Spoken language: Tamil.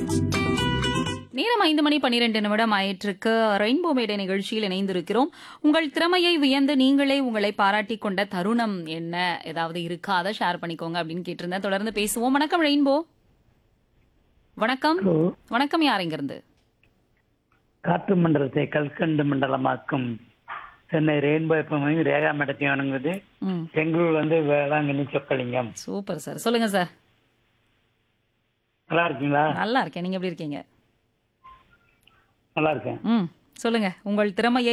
நேரம் ஐந்து மணி பன்னிரெண்டு நிமிடம் ஆயிற்றுக்கு ரெயின்போ மேடை நிகழ்ச்சியில் இணைந்திருக்கிறோம் உங்கள் திறமையை வியந்து நீங்களே உங்களை பாராட்டி கொண்ட தருணம் என்ன ஏதாவது இருக்கா அதை ஷேர் பண்ணிக்கோங்க அப்படின்னு கேட்டிருந்தேன் தொடர்ந்து பேசுவோம் வணக்கம் ரெயின்போ வணக்கம் ஹலோ வணக்கம் யார் இங்கிருந்து காற்று மண்டலத்தை கல்கண்டு மண்டலமாக்கும் சென்னை ரெயின்போ எப்பவும் ரேகா மேடத்தையும் வணங்குது ம் பெங்களூர் வந்து வேளாங்கண்ணி சொக்கலிங்கம் சூப்பர் சார் சொல்லுங்க சார் நல்லா இருக்கீங்களா நல்லா இருக்கேன் நீங்க எப்படி இருக்கீங்க நல்லா இருக்கேன் ம் சொல்லுங்க உங்கள் திறமையை